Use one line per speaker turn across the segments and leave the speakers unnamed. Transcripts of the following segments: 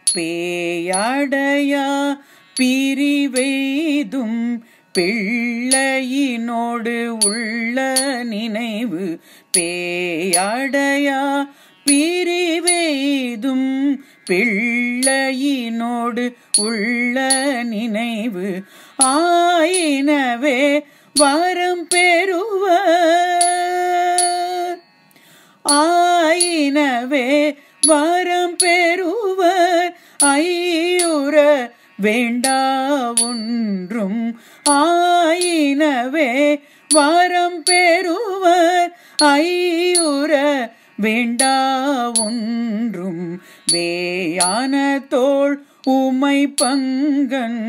பேயடையா பிரிவெய்தும் பிள்ளையினோடு உள்ள நினைவு பேயடையா பிரிவெய்தும் பிள்ளையினோடு உள்ள நினைவு ஆயினவே வரம் பெறுவர் ஆயினவே வரம் பெறுவர் ஐயுற வேண்டா ஒன்றும் ஆயினவே வரம் பெறுவர் ஐயுற வேண்டா ஒன்றும் வேயான தோள் உமை பங்கன்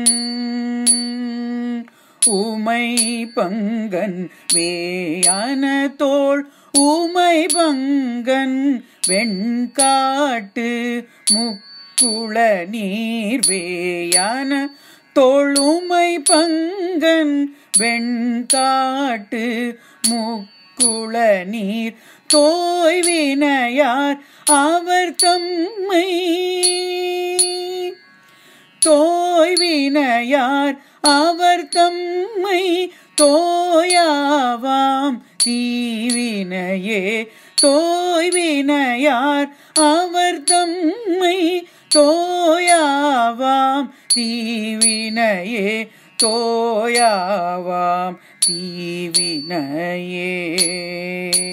உமை பங்கன் வேயான தோள் உமை பங்கன் வெண்காட்டு முக்குள நீர் வேயான தோளுமை பங்கன் வெண்காட்டு முக்குள நீர் தோய்வினையார் அவர் தம்மை தோய்வினையார் அவர் தம்மை தோயாவாம் தீவினையே தோய்வினையார் அவர் தம்மை தோயாவாம் தீவினையே தோயாவாம் தீவினையே